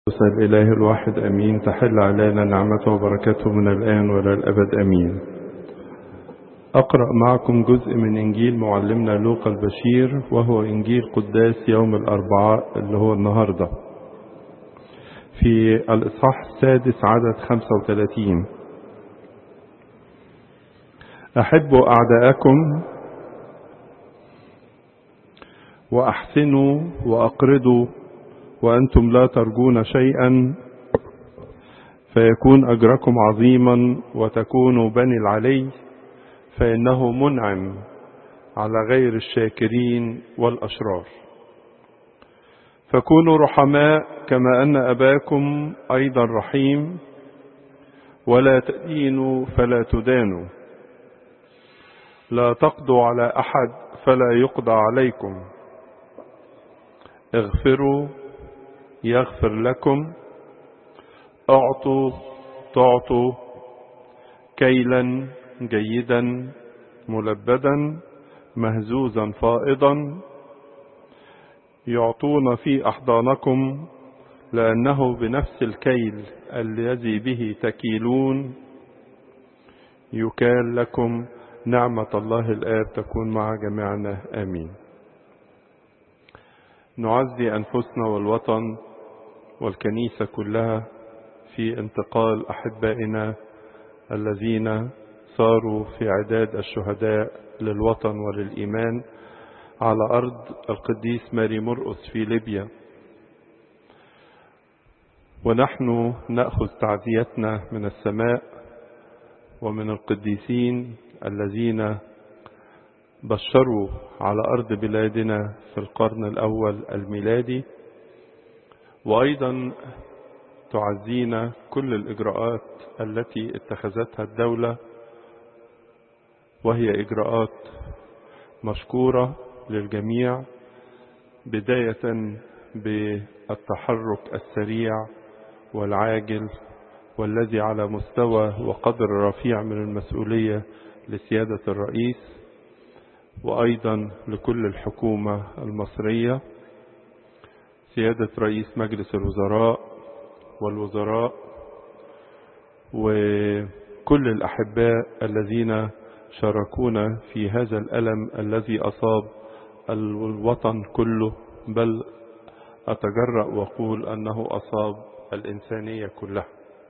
الإله الواحد أمين تحل علينا نعمته وبركته من الآن وإلى الأبد أمين أقرأ معكم جزء من إنجيل معلمنا لوقا البشير وهو إنجيل قداس يوم الأربعاء اللي هو النهاردة في الإصحاح السادس عدد 35 أحبوا أعداءكم وأحسنوا وأقرضوا وأنتم لا ترجون شيئا فيكون أجركم عظيما وتكونوا بني العلي فإنه منعم على غير الشاكرين والأشرار فكونوا رحماء كما أن أباكم أيضا رحيم ولا تدينوا فلا تدانوا لا تقضوا على أحد فلا يقضى عليكم اغفروا يغفر لكم اعطوا تعطوا كيلا جيدا ملبدا مهزوزا فائضا يعطون في احضانكم لانه بنفس الكيل الذي به تكيلون يكال لكم نعمه الله الاب تكون مع جميعنا امين نعزي انفسنا والوطن والكنيسة كلها في انتقال أحبائنا الذين صاروا في عداد الشهداء للوطن وللإيمان على أرض القديس ماري مرقس في ليبيا ونحن نأخذ تعزيتنا من السماء ومن القديسين الذين بشروا على أرض بلادنا في القرن الأول الميلادي وأيضا تعزينا كل الإجراءات التي اتخذتها الدولة وهي إجراءات مشكورة للجميع بداية بالتحرك السريع والعاجل والذي على مستوى وقدر رفيع من المسؤولية لسيادة الرئيس وأيضا لكل الحكومة المصرية سيادة رئيس مجلس الوزراء والوزراء وكل الأحباء الذين شاركونا في هذا الألم الذي أصاب الوطن كله بل أتجرأ وأقول أنه أصاب الإنسانية كلها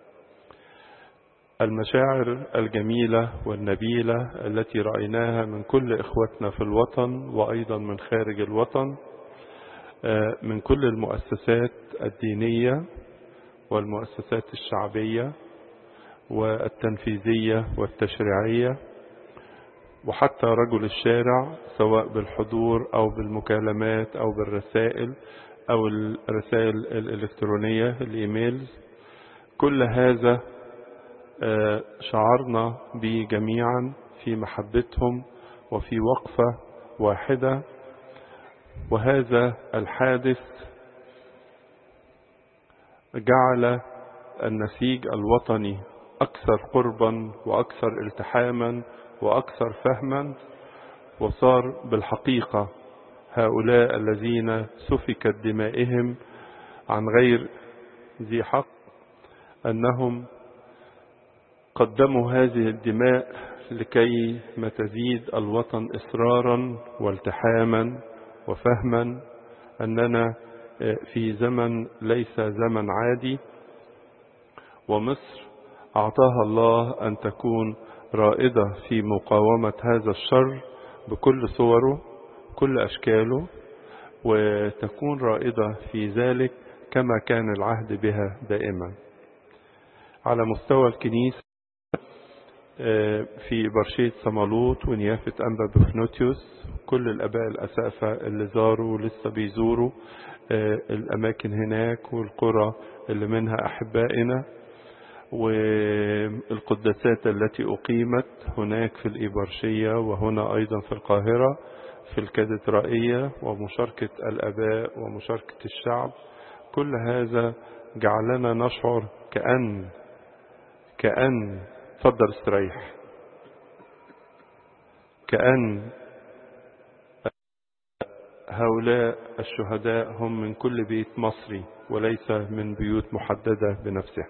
المشاعر الجميلة والنبيلة التي رأيناها من كل إخوتنا في الوطن وأيضا من خارج الوطن من كل المؤسسات الدينية والمؤسسات الشعبية والتنفيذية والتشريعية وحتى رجل الشارع سواء بالحضور أو بالمكالمات أو بالرسائل أو الرسائل الإلكترونية الإيميلز كل هذا شعرنا به جميعا في محبتهم وفي وقفة واحدة وهذا الحادث جعل النسيج الوطني أكثر قربا وأكثر التحاما وأكثر فهما وصار بالحقيقة هؤلاء الذين سفكت دمائهم عن غير ذي حق أنهم قدموا هذه الدماء لكي ما تزيد الوطن إصرارا والتحاما وفهما أننا في زمن ليس زمن عادي ومصر أعطاها الله أن تكون رائدة في مقاومة هذا الشر بكل صوره كل أشكاله وتكون رائدة في ذلك كما كان العهد بها دائما على مستوى الكنيسة في برشية صمالوت ونيافة أنبا بفنوتيوس كل الأباء الأسافة اللي زاروا لسه بيزوروا الأماكن هناك والقرى اللي منها أحبائنا والقداسات التي أقيمت هناك في الإبرشية وهنا أيضا في القاهرة في الكاتدرائية ومشاركة الأباء ومشاركة الشعب كل هذا جعلنا نشعر كأن كأن تفضل استريح كأن هؤلاء الشهداء هم من كل بيت مصري وليس من بيوت محددة بنفسها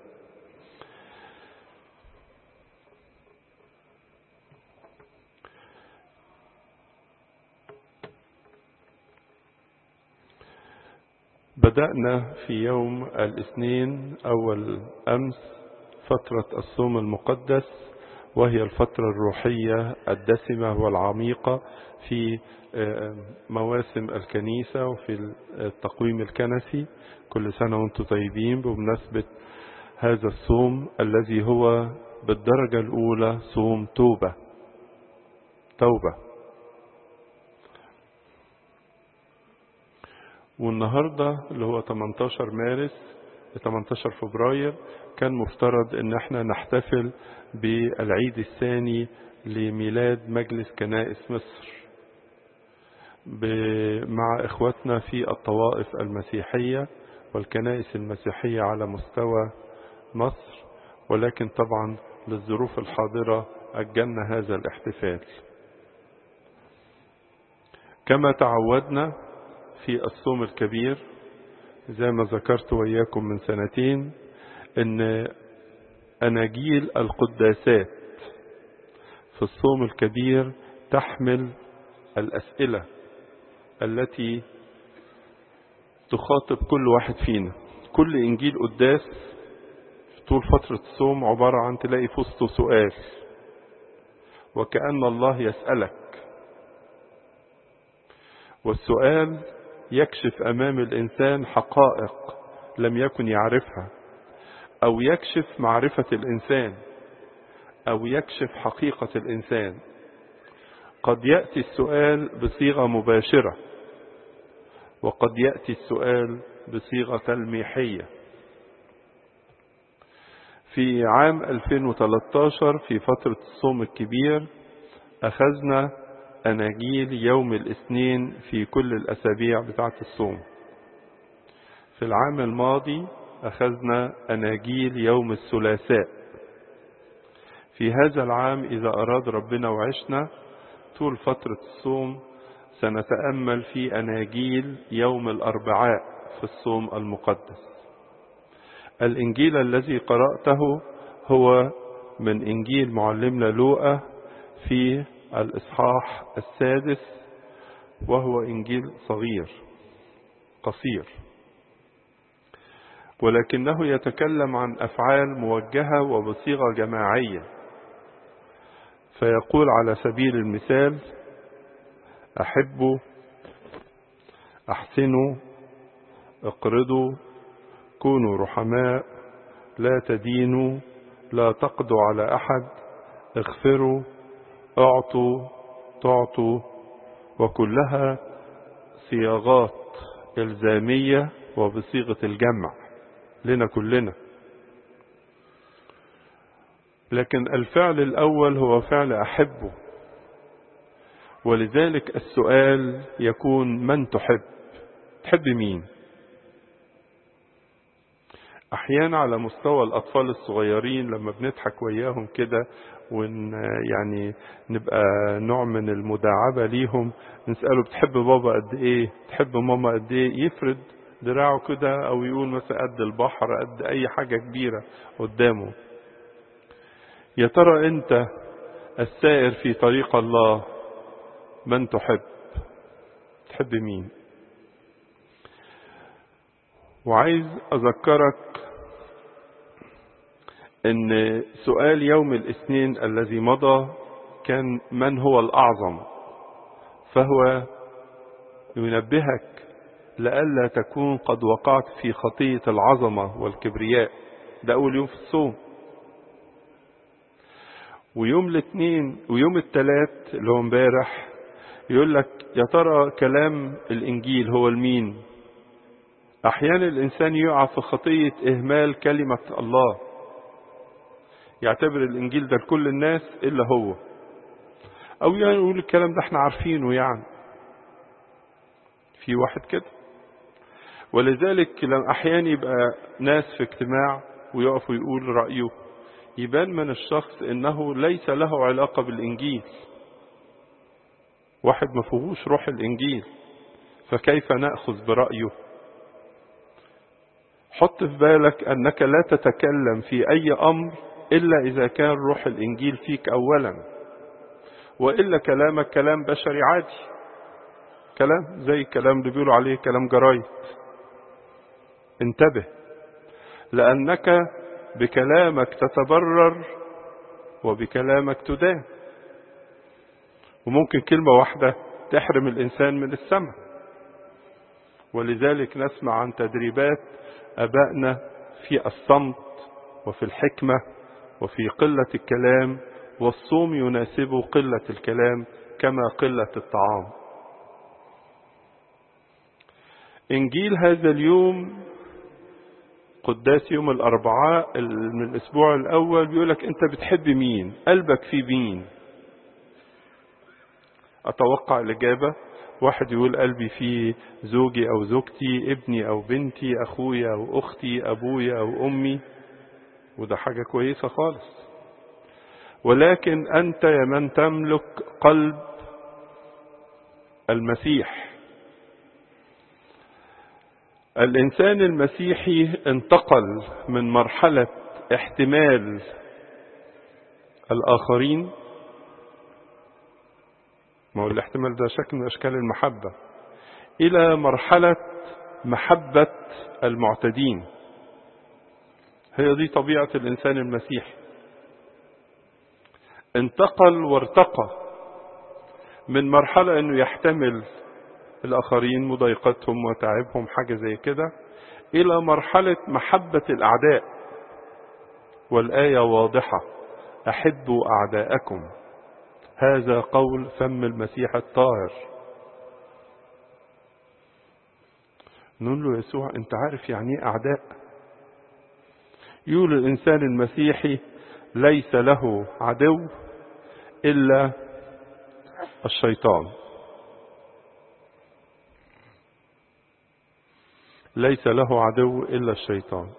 بدأنا في يوم الاثنين أول أمس فترة الصوم المقدس وهي الفترة الروحية الدسمة والعميقة في مواسم الكنيسة وفي التقويم الكنسي كل سنة وانتم طيبين بمناسبة هذا الصوم الذي هو بالدرجة الأولى صوم توبة توبة والنهاردة اللي هو 18 مارس 18 فبراير كان مفترض ان احنا نحتفل بالعيد الثاني لميلاد مجلس كنائس مصر مع اخواتنا في الطوائف المسيحية والكنائس المسيحية على مستوى مصر ولكن طبعا للظروف الحاضرة أجلنا هذا الاحتفال كما تعودنا في الصوم الكبير زي ما ذكرت وإياكم من سنتين ان أناجيل القداسات في الصوم الكبير تحمل الأسئلة التي تخاطب كل واحد فينا كل إنجيل قداس طول فترة الصوم عبارة عن تلاقي في وسطه سؤال وكأن الله يسألك والسؤال يكشف أمام الإنسان حقائق لم يكن يعرفها أو يكشف معرفة الإنسان أو يكشف حقيقة الإنسان قد يأتي السؤال بصيغة مباشرة وقد يأتي السؤال بصيغة تلميحية في عام 2013 في فترة الصوم الكبير أخذنا أناجيل يوم الاثنين في كل الأسابيع بتاعة الصوم في العام الماضي أخذنا أناجيل يوم الثلاثاء في هذا العام إذا أراد ربنا وعشنا طول فترة الصوم سنتأمل في أناجيل يوم الأربعاء في الصوم المقدس الإنجيل الذي قرأته هو من إنجيل معلمنا لوقا في الإصحاح السادس وهو إنجيل صغير قصير ولكنه يتكلم عن أفعال موجهة وبصيغة جماعية فيقول على سبيل المثال أحبوا أحسنوا اقرضوا كونوا رحماء لا تدينوا لا تقضوا على أحد اغفروا اعطوا تعطوا وكلها صياغات إلزامية وبصيغة الجمع لنا كلنا لكن الفعل الأول هو فعل أحبه ولذلك السؤال يكون من تحب تحب مين أحيانا على مستوى الأطفال الصغيرين لما بنضحك وياهم كده ون يعني نبقى نوع من المداعبة ليهم نسأله بتحب بابا قد إيه تحب ماما قد إيه يفرد دراعه كده أو يقول مثلا قد البحر قد أي حاجة كبيرة قدامه يا ترى أنت السائر في طريق الله من تحب تحب مين وعايز أذكرك ان سؤال يوم الاثنين الذي مضى كان من هو الأعظم فهو ينبهك لئلا تكون قد وقعت في خطية العظمة والكبرياء ده أول يوم في الصوم ويوم الاثنين ويوم الثلاث اللي هو امبارح يقول لك يا ترى كلام الإنجيل هو المين أحيانا الإنسان يقع في خطية إهمال كلمة الله يعتبر الإنجيل ده لكل الناس إلا هو أو يعني يقول الكلام ده احنا عارفينه يعني في واحد كده ولذلك لما أحيانا يبقى ناس في اجتماع ويقف ويقول رأيه يبان من الشخص إنه ليس له علاقة بالإنجيل واحد ما فيهوش روح الإنجيل فكيف نأخذ برأيه حط في بالك أنك لا تتكلم في أي أمر إلا إذا كان روح الإنجيل فيك أولا وإلا كلامك كلام بشري عادي كلام زي الكلام اللي بيقولوا عليه كلام جرايد انتبه لأنك بكلامك تتبرر وبكلامك تدان وممكن كلمة واحدة تحرم الإنسان من السماء ولذلك نسمع عن تدريبات أبائنا في الصمت وفي الحكمة وفي قلة الكلام والصوم يناسبه قلة الكلام كما قلة الطعام إنجيل هذا اليوم قداس يوم الأربعاء من الأسبوع الأول بيقولك أنت بتحب مين قلبك في مين أتوقع الإجابة واحد يقول قلبي في زوجي أو زوجتي ابني أو بنتي أخويا أو أختي أبويا أو أمي وده حاجة كويسة خالص ولكن أنت يا من تملك قلب المسيح الإنسان المسيحي انتقل من مرحلة احتمال الآخرين ما هو الاحتمال ده شكل من أشكال المحبة إلى مرحلة محبة المعتدين هي دي طبيعة الإنسان المسيحي انتقل وارتقى من مرحلة أنه يحتمل الآخرين مضايقتهم وتعبهم حاجة زي كده إلى مرحلة محبة الأعداء والآية واضحة أحبوا أعداءكم هذا قول فم المسيح الطاهر نقول له يسوع انت عارف يعني ايه اعداء يقول الانسان المسيحي ليس له عدو الا الشيطان ليس له عدو الا الشيطان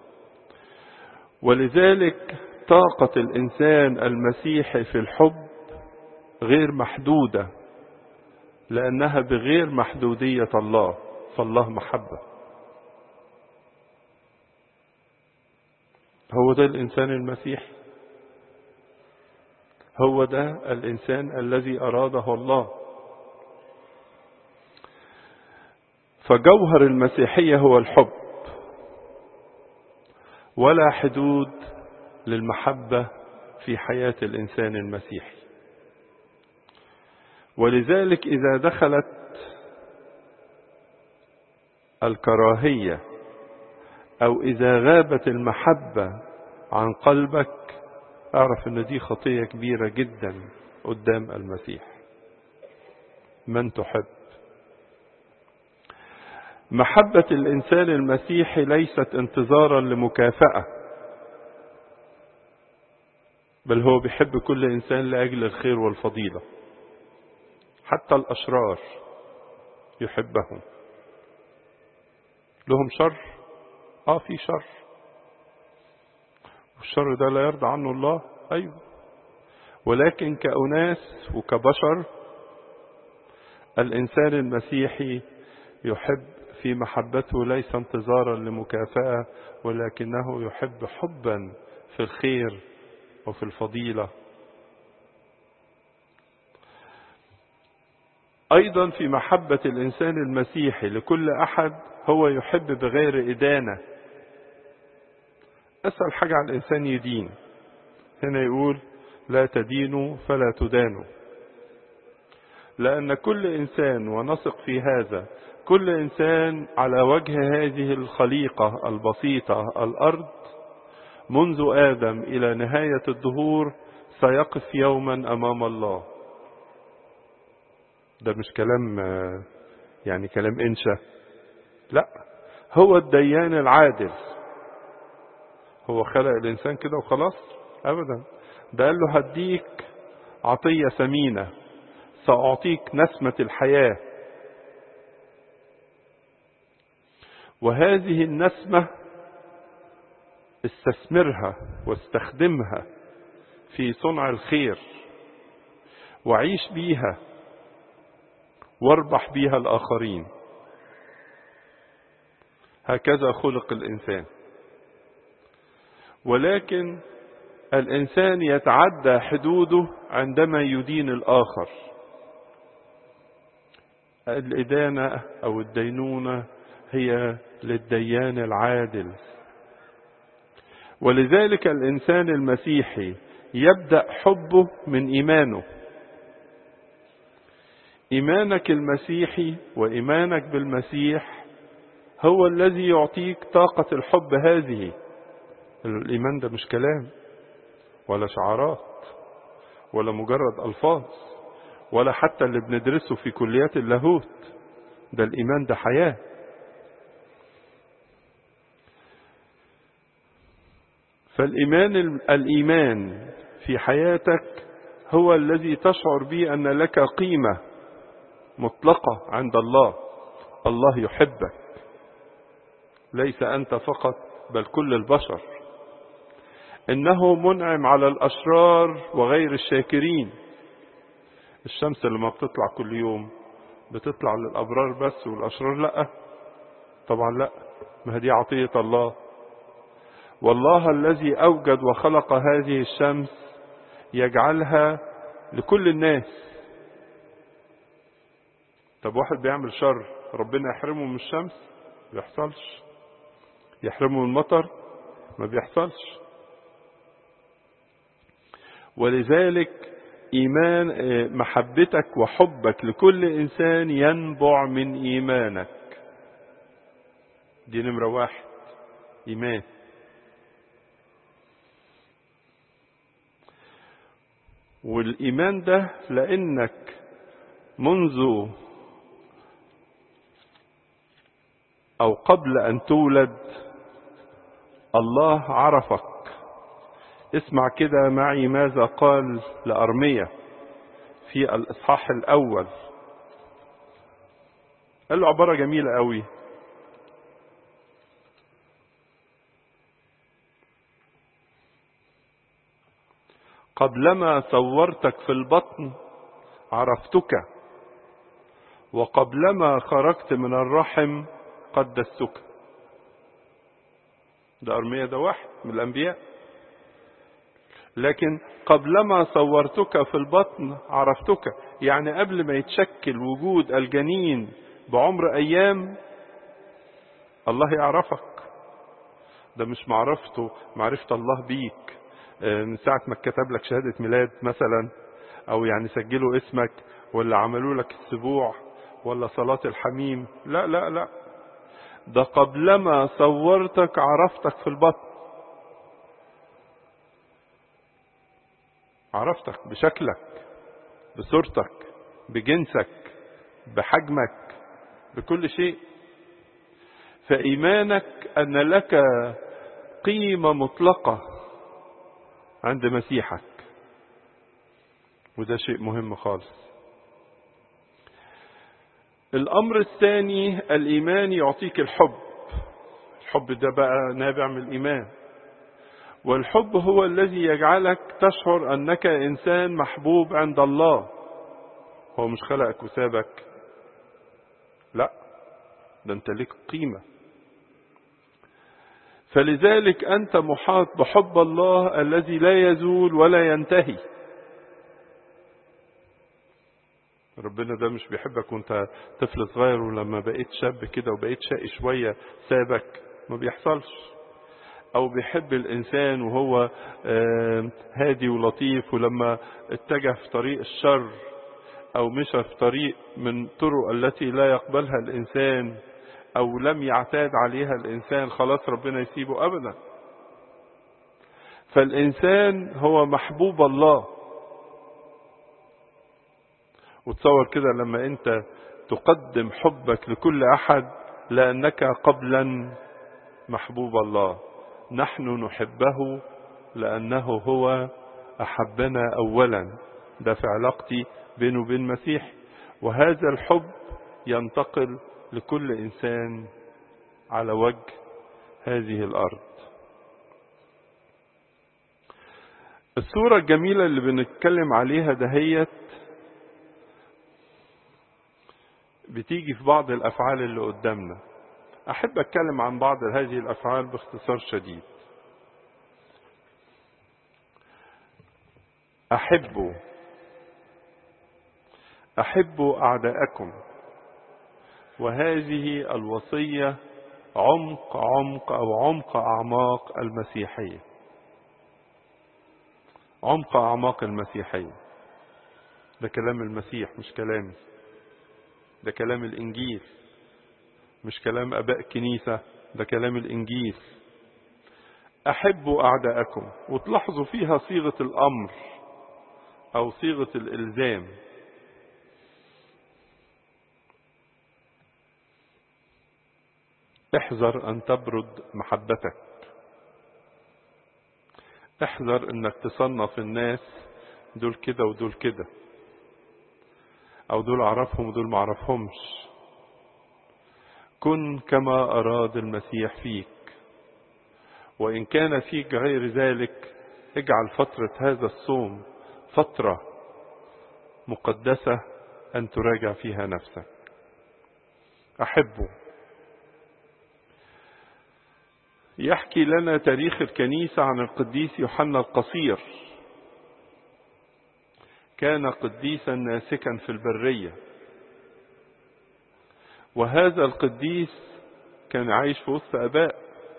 ولذلك طاقه الانسان المسيحي في الحب غير محدودة لأنها بغير محدودية الله فالله محبة هو ده الإنسان المسيحي هو ده الإنسان الذي أراده الله فجوهر المسيحية هو الحب ولا حدود للمحبة في حياة الإنسان المسيحي ولذلك إذا دخلت الكراهية أو إذا غابت المحبة عن قلبك أعرف أن دي خطية كبيرة جدا قدام المسيح من تحب محبة الإنسان المسيحي ليست انتظارا لمكافأة بل هو بيحب كل إنسان لأجل الخير والفضيلة حتى الأشرار يحبهم لهم شر آه في شر والشر ده لا يرضى عنه الله أيوه ولكن كأناس وكبشر الإنسان المسيحي يحب في محبته ليس انتظارا لمكافأة ولكنه يحب حبا في الخير وفي الفضيلة أيضا في محبة الإنسان المسيحي لكل أحد هو يحب بغير إدانة أسأل حاجة على الإنسان يدين هنا يقول لا تدينوا فلا تدانوا لأن كل إنسان ونثق في هذا كل إنسان على وجه هذه الخليقة البسيطة الأرض منذ آدم إلى نهاية الدهور سيقف يوما أمام الله ده مش كلام يعني كلام إنشا لا هو الديان العادل هو خلق الإنسان كده وخلاص أبدا ده قال له هديك عطية ثمينة سأعطيك نسمة الحياة وهذه النسمة استثمرها واستخدمها في صنع الخير وعيش بيها واربح بيها الآخرين هكذا خلق الإنسان ولكن الإنسان يتعدى حدوده عندما يدين الآخر الإدانة أو الدينونة هي للديان العادل ولذلك الإنسان المسيحي يبدأ حبه من إيمانه إيمانك المسيحي وإيمانك بالمسيح هو الذي يعطيك طاقة الحب هذه الإيمان ده مش كلام ولا شعارات ولا مجرد ألفاظ ولا حتى اللي بندرسه في كليات اللاهوت ده الإيمان ده حياة فالإيمان الإيمان في حياتك هو الذي تشعر به أن لك قيمة مطلقة عند الله الله يحبك ليس أنت فقط بل كل البشر إنه منعم على الأشرار وغير الشاكرين الشمس لما بتطلع كل يوم بتطلع للأبرار بس والأشرار لا طبعا لا ما دي عطية الله والله الذي أوجد وخلق هذه الشمس يجعلها لكل الناس طب واحد بيعمل شر ربنا يحرمه من الشمس ما بيحصلش يحرمه من المطر ما بيحصلش ولذلك إيمان محبتك وحبك لكل إنسان ينبع من إيمانك دي نمرة واحد إيمان والإيمان ده لأنك منذ أو قبل أن تولد الله عرفك اسمع كده معي ماذا قال لأرمية في الإصحاح الأول قال له عبارة جميلة قوي قبلما صورتك في البطن عرفتك وقبلما خرجت من الرحم قدستك ده أرمية ده واحد من الأنبياء لكن قبلما صورتك في البطن عرفتك يعني قبل ما يتشكل وجود الجنين بعمر أيام الله يعرفك ده مش معرفته معرفة الله بيك من ساعة ما كتب لك شهادة ميلاد مثلا أو يعني سجلوا اسمك ولا عملوا لك السبوع ولا صلاة الحميم لا لا لا ده قبلما صورتك عرفتك في البطن عرفتك بشكلك بصورتك بجنسك بحجمك بكل شيء فإيمانك أن لك قيمة مطلقة عند مسيحك وده شيء مهم خالص الأمر الثاني الإيمان يعطيك الحب الحب ده بقى نابع من الإيمان والحب هو الذي يجعلك تشعر أنك إنسان محبوب عند الله هو مش خلقك وسابك لا ده أنت لك قيمة فلذلك أنت محاط بحب الله الذي لا يزول ولا ينتهي ربنا ده مش بيحبك وانت طفل صغير ولما بقيت شاب كده وبقيت شقي شوية سابك ما بيحصلش او بيحب الانسان وهو هادي ولطيف ولما اتجه في طريق الشر او مشى في طريق من طرق التي لا يقبلها الانسان او لم يعتاد عليها الانسان خلاص ربنا يسيبه ابدا فالانسان هو محبوب الله وتصور كده لما انت تقدم حبك لكل احد لانك قبلا محبوب الله نحن نحبه لانه هو احبنا اولا ده في علاقتي بينه وبين المسيح وهذا الحب ينتقل لكل انسان على وجه هذه الارض الصورة الجميلة اللي بنتكلم عليها دهيت بتيجي في بعض الافعال اللي قدامنا احب اتكلم عن بعض هذه الافعال باختصار شديد أحبوا أحبوا أعداءكم وهذه الوصية عمق عمق أو عمق أعماق المسيحية عمق أعماق المسيحية ده كلام المسيح مش كلامي ده كلام الإنجيل مش كلام أباء كنيسة ده كلام الإنجيل أحبوا أعداءكم وتلاحظوا فيها صيغة الأمر أو صيغة الإلزام احذر أن تبرد محبتك احذر أنك تصنف الناس دول كده ودول كده أو دول أعرفهم ودول معرفهمش كن كما أراد المسيح فيك وإن كان فيك غير ذلك اجعل فترة هذا الصوم فترة مقدسة أن تراجع فيها نفسك أحبه يحكي لنا تاريخ الكنيسة عن القديس يوحنا القصير كان قديسا ناسكا في البرية وهذا القديس كان عايش في وسط أباء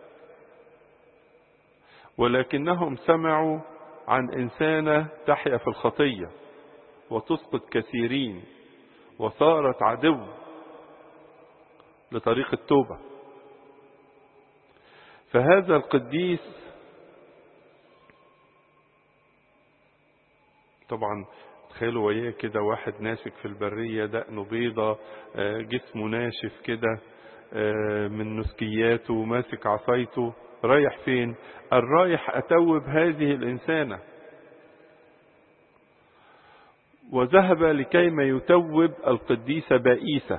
ولكنهم سمعوا عن إنسانة تحيا في الخطية وتسقط كثيرين وصارت عدو لطريق التوبة فهذا القديس طبعا تخيلوا وياه كده واحد ناسك في البرية دقنه بيضة جسمه ناشف كده من نسكياته ماسك عصايته رايح فين الرايح أتوب هذه الإنسانة وذهب لكيما يتوب القديسة بائسة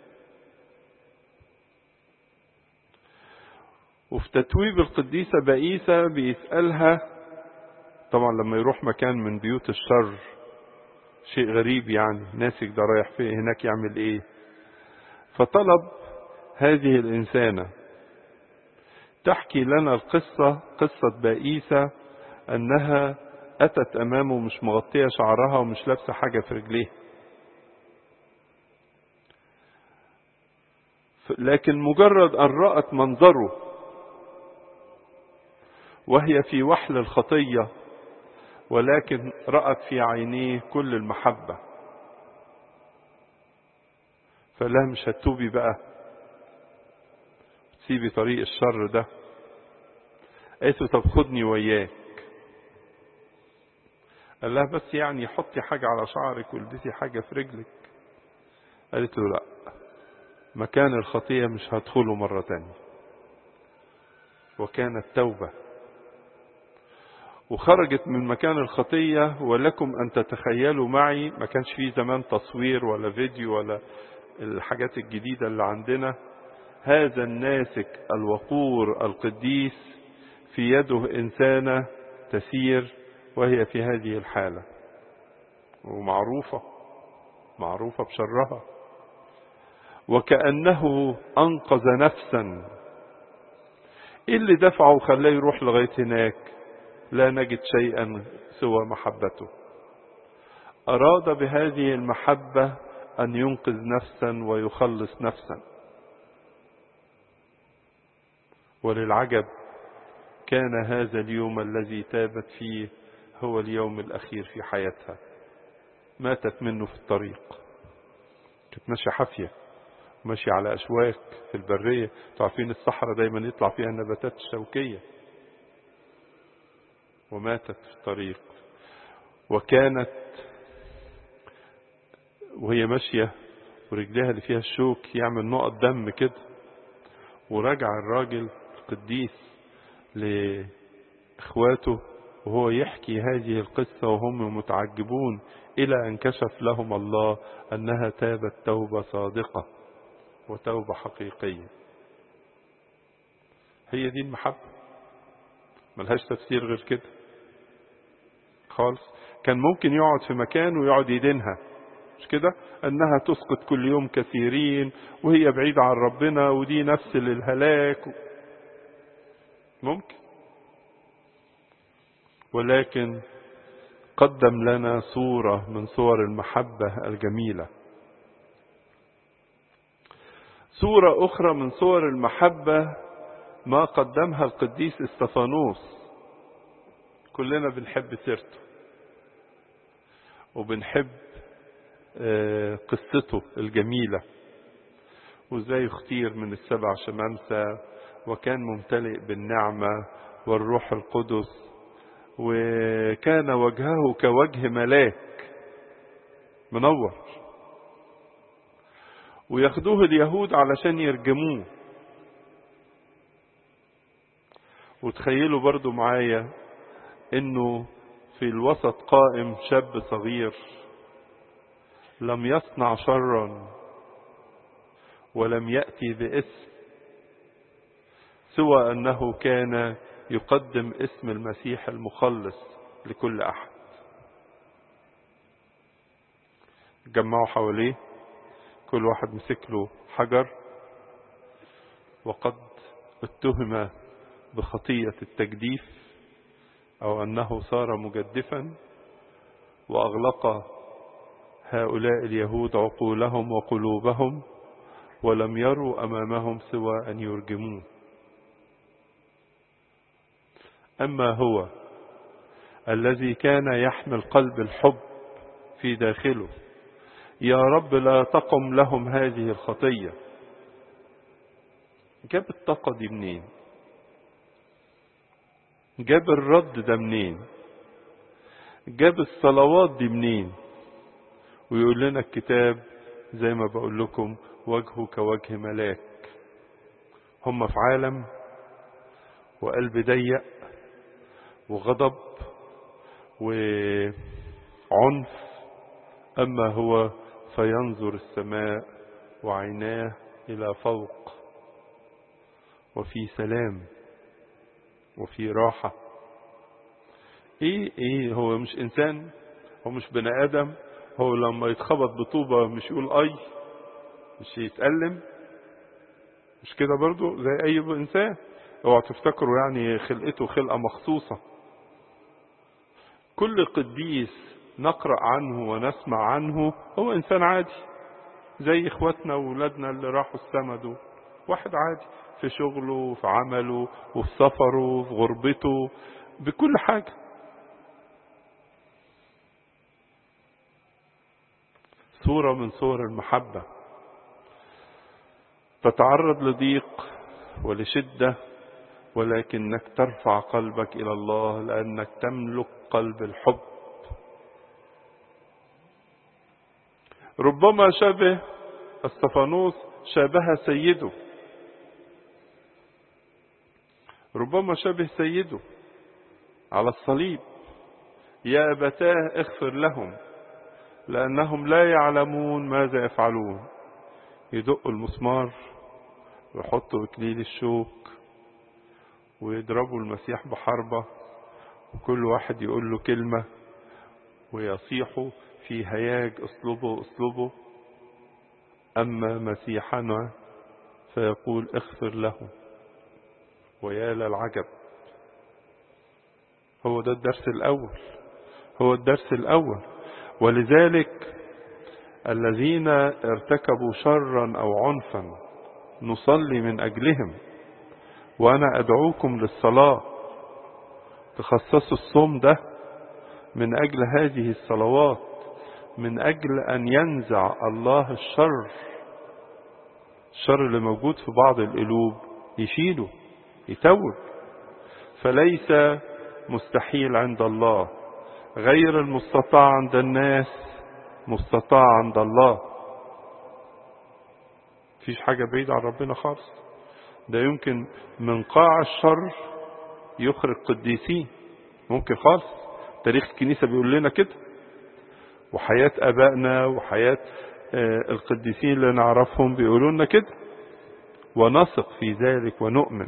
وفي تتويب القديسة بائسة بيسألها طبعا لما يروح مكان من بيوت الشر شيء غريب يعني ناسك ده رايح فين هناك يعمل ايه فطلب هذه الإنسانة تحكي لنا القصة قصة بائسة أنها أتت أمامه مش مغطية شعرها ومش لابسة حاجة في رجليها لكن مجرد أن رأت منظره وهي في وحل الخطية ولكن رأت في عينيه كل المحبة فلا مش هتوبي بقى تسيبي طريق الشر ده قالت له طب خدني وياك قال لها بس يعني حطي حاجة على شعرك والبسي حاجة في رجلك قالت له لا مكان الخطية مش هدخله مرة تانية وكانت توبة وخرجت من مكان الخطية ولكم أن تتخيلوا معي ما كانش فيه زمان تصوير ولا فيديو ولا الحاجات الجديدة اللي عندنا هذا الناسك الوقور القديس في يده إنسانة تسير وهي في هذه الحالة ومعروفة معروفة بشرها وكأنه أنقذ نفسا إيه اللي دفعه وخلاه يروح لغاية هناك لا نجد شيئا سوى محبته أراد بهذه المحبة أن ينقذ نفسا ويخلص نفسا وللعجب كان هذا اليوم الذي تابت فيه هو اليوم الأخير في حياتها ماتت منه في الطريق كانت ماشية حافية ماشية على أشواك في البرية تعرفين الصحراء دايما يطلع فيها النباتات الشوكية وماتت في الطريق وكانت وهي ماشية ورجلها اللي فيها الشوك يعمل نقط دم كده ورجع الراجل القديس لإخواته وهو يحكي هذه القصة وهم متعجبون إلى أن كشف لهم الله أنها تابت توبة صادقة وتوبة حقيقية هي دي المحبة ملهاش تفسير غير كده خالص كان ممكن يقعد في مكان ويقعد يدينها مش كده انها تسقط كل يوم كثيرين وهي بعيدة عن ربنا ودي نفس للهلاك ممكن ولكن قدم لنا صورة من صور المحبة الجميلة صورة أخرى من صور المحبة ما قدمها القديس استفانوس كلنا بنحب سيرته وبنحب قصته الجميلة وازاي اختير من السبع شمامسة وكان ممتلئ بالنعمة والروح القدس وكان وجهه كوجه ملاك منور وياخدوه اليهود علشان يرجموه وتخيلوا برضو معايا انه في الوسط قائم شاب صغير لم يصنع شرا ولم يأتي باسم سوى أنه كان يقدم اسم المسيح المخلص لكل أحد جمعوا حواليه كل واحد مسك له حجر وقد اتهم بخطية التجديف أو أنه صار مجدفا وأغلق هؤلاء اليهود عقولهم وقلوبهم ولم يروا أمامهم سوى أن يرجموه أما هو الذي كان يحمل قلب الحب في داخله يا رب لا تقم لهم هذه الخطية جاب الطاقة دي منين جاب الرد ده منين جاب الصلوات دي منين ويقول لنا الكتاب زي ما بقول لكم وجهه كوجه ملاك هم في عالم وقلب ضيق وغضب وعنف أما هو فينظر السماء وعيناه إلى فوق وفي سلام وفي راحة ايه ايه هو مش انسان هو مش بني ادم هو لما يتخبط بطوبة مش يقول اي مش يتألم مش كده برضو زي اي انسان اوعى تفتكروا يعني خلقته خلقة مخصوصة كل قديس نقرأ عنه ونسمع عنه هو انسان عادي زي اخواتنا وولادنا اللي راحوا السما دول واحد عادي في شغله في عمله وفي سفره في غربته بكل حاجة صورة من صور المحبة تتعرض لضيق ولشدة ولكنك ترفع قلبك إلى الله لأنك تملك قلب الحب ربما شبه استفانوس شابه سيده ربما شبه سيده على الصليب يا أبتاه اغفر لهم لأنهم لا يعلمون ماذا يفعلون يدقوا المسمار ويحطوا إكليل الشوك ويضربوا المسيح بحربة وكل واحد يقول له كلمة ويصيحوا في هياج اسلوبه اسلوبه أما مسيحنا فيقول اغفر لهم ويا للعجب هو ده الدرس الأول هو الدرس الأول ولذلك الذين ارتكبوا شرا أو عنفا نصلي من أجلهم وأنا أدعوكم للصلاة تخصصوا الصوم ده من أجل هذه الصلوات من أجل أن ينزع الله الشر الشر اللي موجود في بعض القلوب يشيله يتوب فليس مستحيل عند الله غير المستطاع عند الناس مستطاع عند الله مفيش حاجة بعيدة عن ربنا خالص ده يمكن من قاع الشر يخرج قديسين ممكن خالص تاريخ الكنيسة بيقول لنا كده وحياة أبائنا وحياة القديسين اللي نعرفهم بيقولوا لنا كده ونثق في ذلك ونؤمن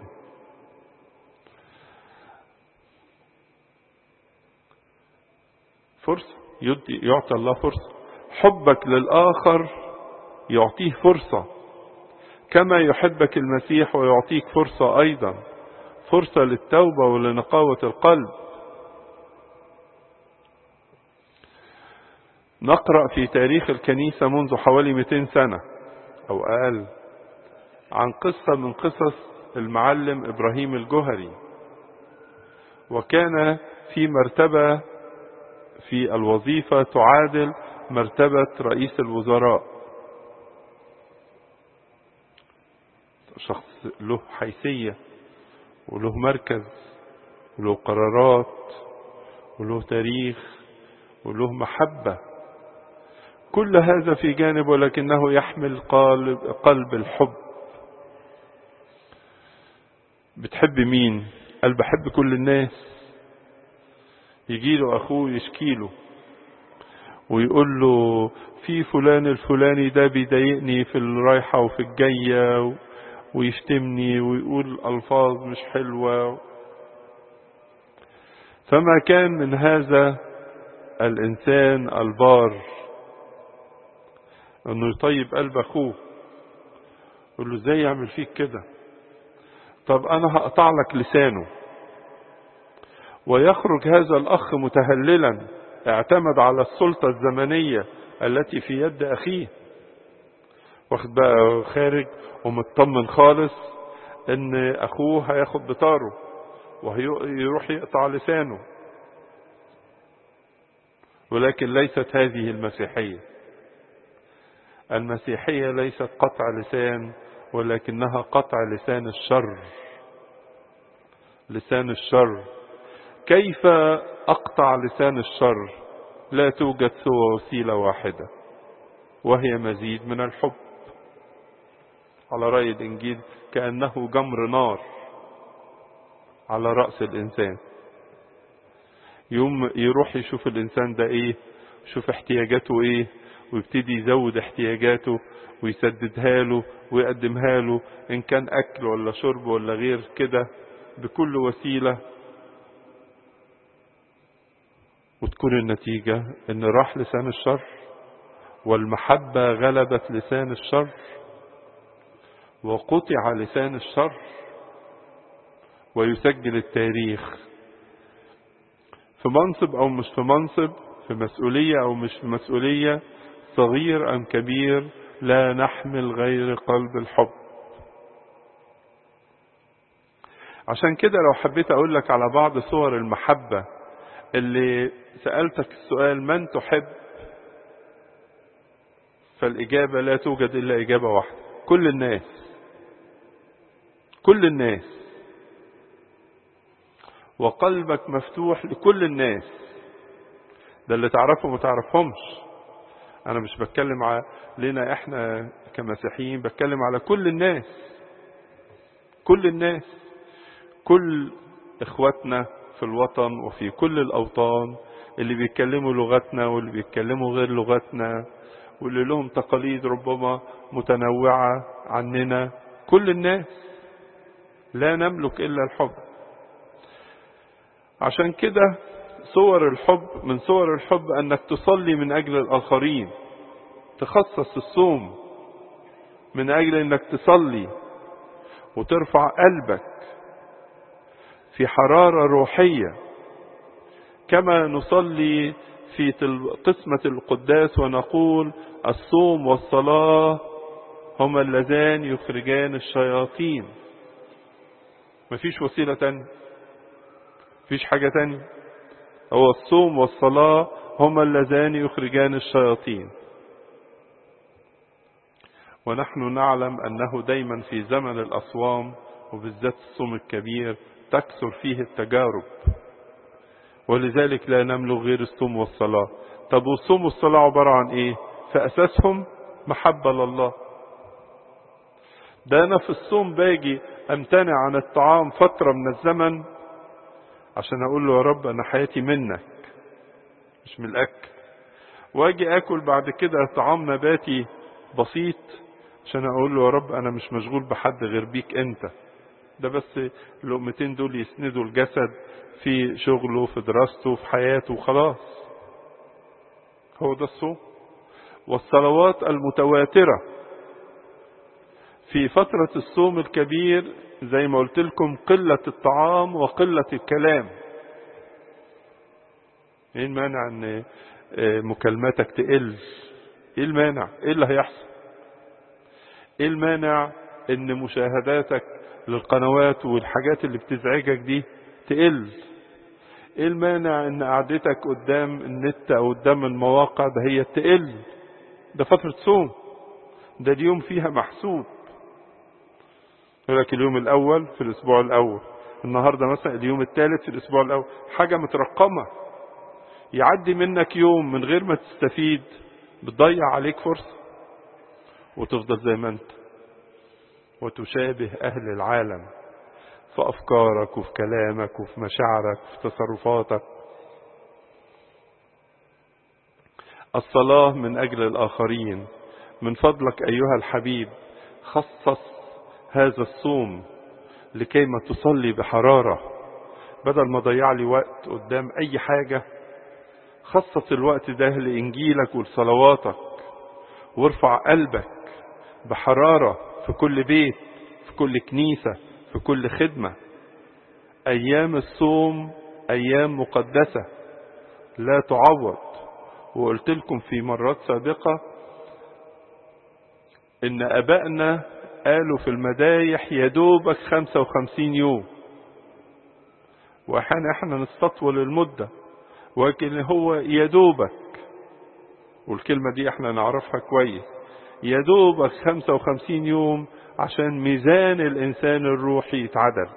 فرصة يعطي الله فرصة حبك للآخر يعطيه فرصة كما يحبك المسيح ويعطيك فرصة أيضا فرصة للتوبة ولنقاوة القلب نقرأ في تاريخ الكنيسة منذ حوالي 200 سنة أو أقل عن قصة من قصص المعلم إبراهيم الجهري وكان في مرتبة في الوظيفة تعادل مرتبة رئيس الوزراء شخص له حيثية وله مركز وله قرارات وله تاريخ وله محبة كل هذا في جانب ولكنه يحمل قلب, قلب الحب بتحب مين قال بحب كل الناس يجيله أخوه يشكيله ويقول له في فلان الفلاني ده بيضايقني في الرايحة وفي الجاية ويشتمني ويقول ألفاظ مش حلوة فما كان من هذا الإنسان البار أنه يطيب قلب أخوه يقول له ازاي يعمل فيك كده طب أنا هقطع لك لسانه ويخرج هذا الأخ متهللا اعتمد على السلطة الزمنية التي في يد أخيه واخد بقى خارج ومطمن خالص ان اخوه هياخد بطاره وهيروح يقطع لسانه ولكن ليست هذه المسيحية المسيحية ليست قطع لسان ولكنها قطع لسان الشر لسان الشر كيف أقطع لسان الشر لا توجد سوى وسيلة واحدة وهي مزيد من الحب على رأي الإنجيل كأنه جمر نار على رأس الإنسان يوم يروح يشوف الإنسان ده إيه يشوف احتياجاته إيه ويبتدي يزود احتياجاته ويسددها له ويقدمها له إن كان أكل ولا شرب ولا غير كده بكل وسيلة وتكون النتيجة إن راح لسان الشر والمحبة غلبت لسان الشر وقطع لسان الشر ويسجل التاريخ في منصب أو مش في منصب في مسؤولية أو مش في مسؤولية صغير أم كبير لا نحمل غير قلب الحب عشان كده لو حبيت أقول لك على بعض صور المحبة اللي سألتك السؤال من تحب فالإجابة لا توجد إلا إجابة واحدة كل الناس كل الناس وقلبك مفتوح لكل الناس ده اللي تعرفهم وما تعرفهمش انا مش بتكلم علينا احنا كمسيحيين بتكلم على كل الناس كل الناس كل اخواتنا في الوطن وفي كل الاوطان اللي بيتكلموا لغتنا واللي بيتكلموا غير لغتنا واللي لهم تقاليد ربما متنوعة عننا كل الناس لا نملك إلا الحب عشان كده صور الحب من صور الحب أنك تصلي من أجل الآخرين تخصص الصوم من أجل أنك تصلي وترفع قلبك في حرارة روحية كما نصلي في قسمة القداس ونقول الصوم والصلاة هما اللذان يخرجان الشياطين مفيش وسيلة تانية مفيش حاجة تانية هو الصوم والصلاة هما اللذان يخرجان الشياطين ونحن نعلم أنه دايما في زمن الأصوام وبالذات الصوم الكبير تكثر فيه التجارب ولذلك لا نملك غير الصوم والصلاة طب والصوم والصلاة عبارة عن ايه فأساسهم محبة لله ده أنا في الصوم باجي أمتنع عن الطعام فترة من الزمن عشان أقول له يا رب أنا حياتي منك مش من الأكل وأجي أكل بعد كده طعام نباتي بسيط عشان أقول له يا رب أنا مش مشغول بحد غير بيك أنت ده بس اللقمتين دول يسندوا الجسد في شغله في دراسته في حياته وخلاص هو ده الصوم والصلوات المتواترة في فترة الصوم الكبير زي ما قلت لكم قلة الطعام وقلة الكلام ايه المانع ان مكالماتك تقل ايه المانع ايه اللي هيحصل ايه المانع ان مشاهداتك للقنوات والحاجات اللي بتزعجك دي تقل ايه المانع ان قعدتك قدام النت او قدام المواقع ده هي تقل ده فترة صوم ده اليوم فيها محسوب يقول لك اليوم الاول في الاسبوع الاول النهاردة مثلا اليوم الثالث في الاسبوع الاول حاجة مترقمة يعدي منك يوم من غير ما تستفيد بتضيع عليك فرصة وتفضل زي ما انت وتشابه اهل العالم في افكارك وفي كلامك وفي مشاعرك وفي تصرفاتك الصلاة من اجل الاخرين من فضلك ايها الحبيب خصص هذا الصوم لكي ما تصلي بحرارة بدل ما ضيع لي وقت قدام اي حاجة خصص الوقت ده لانجيلك ولصلواتك وارفع قلبك بحرارة في كل بيت في كل كنيسة في كل خدمة أيام الصوم أيام مقدسة لا تعوض وقلت لكم في مرات سابقة إن أبائنا قالوا في المدايح يدوبك 55 يوم وأحيانا احنا نستطول المدة ولكن هو يدوبك والكلمة دي احنا نعرفها كويس يدوبك 55 يوم عشان ميزان الإنسان الروحي يتعدل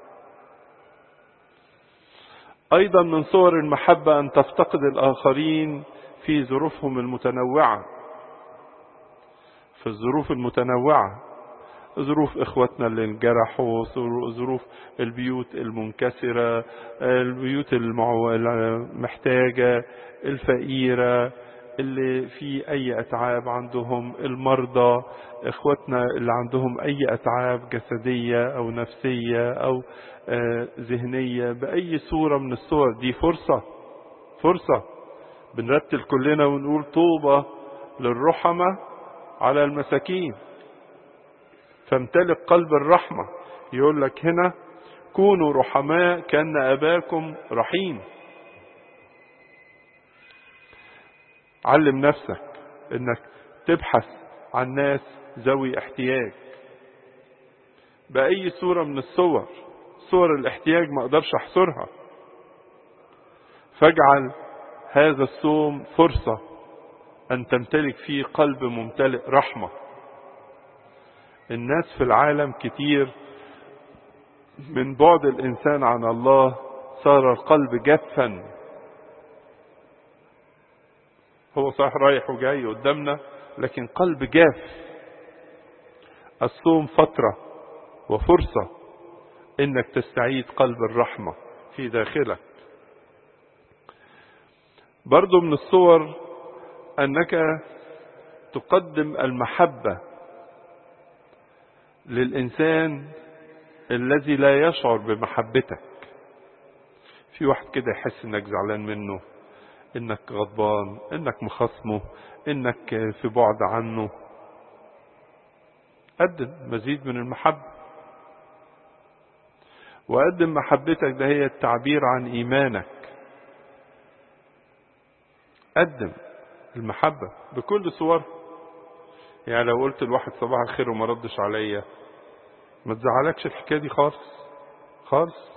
أيضا من صور المحبة أن تفتقد الآخرين في ظروفهم المتنوعة في الظروف المتنوعة ظروف إخوتنا اللي انجرحوا ظروف البيوت المنكسرة البيوت المحتاجة الفقيرة اللي في أي أتعاب عندهم المرضى إخوتنا اللي عندهم أي أتعاب جسدية أو نفسية أو ذهنية بأي صورة من الصور دي فرصة فرصة بنرتل كلنا ونقول طوبة للرحمة على المساكين فامتلك قلب الرحمة يقول لك هنا كونوا رحماء كان أباكم رحيم علم نفسك انك تبحث عن ناس ذوي احتياج بأي صورة من الصور صور الاحتياج ما اقدرش احصرها فاجعل هذا الصوم فرصة ان تمتلك فيه قلب ممتلئ رحمة الناس في العالم كتير من بعد الانسان عن الله صار القلب جافا هو صحيح رايح وجاي قدامنا لكن قلب جاف الصوم فترة وفرصة انك تستعيد قلب الرحمة في داخلك برضو من الصور انك تقدم المحبة للانسان الذي لا يشعر بمحبتك في واحد كده يحس انك زعلان منه انك غضبان انك مخصمه انك في بعد عنه قدم مزيد من المحبة وقدم محبتك ده هي التعبير عن ايمانك قدم المحبة بكل صورها يعني لو قلت الواحد صباح الخير وما ردش عليا ما تزعلكش الحكاية دي خالص خالص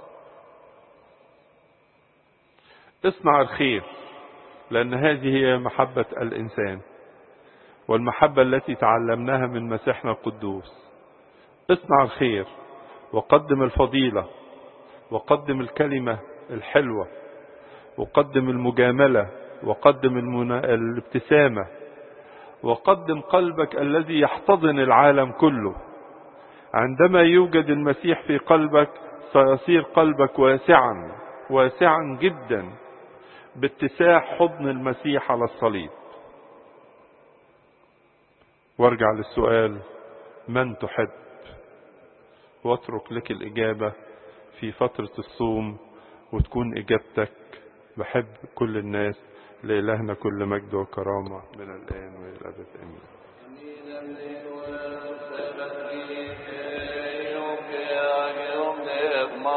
اصنع الخير لأن هذه هي محبة الإنسان والمحبة التي تعلمناها من مسيحنا القدوس اصنع الخير وقدم الفضيلة وقدم الكلمة الحلوة وقدم المجاملة وقدم المنا... الابتسامة وقدم قلبك الذي يحتضن العالم كله عندما يوجد المسيح في قلبك سيصير قلبك واسعا واسعا جدا باتساع حضن المسيح على الصليب وارجع للسؤال من تحب واترك لك الإجابة في فترة الصوم وتكون إجابتك بحب كل الناس لإلهنا كل مجد وكرامة من الآن وإلى الأبد آمين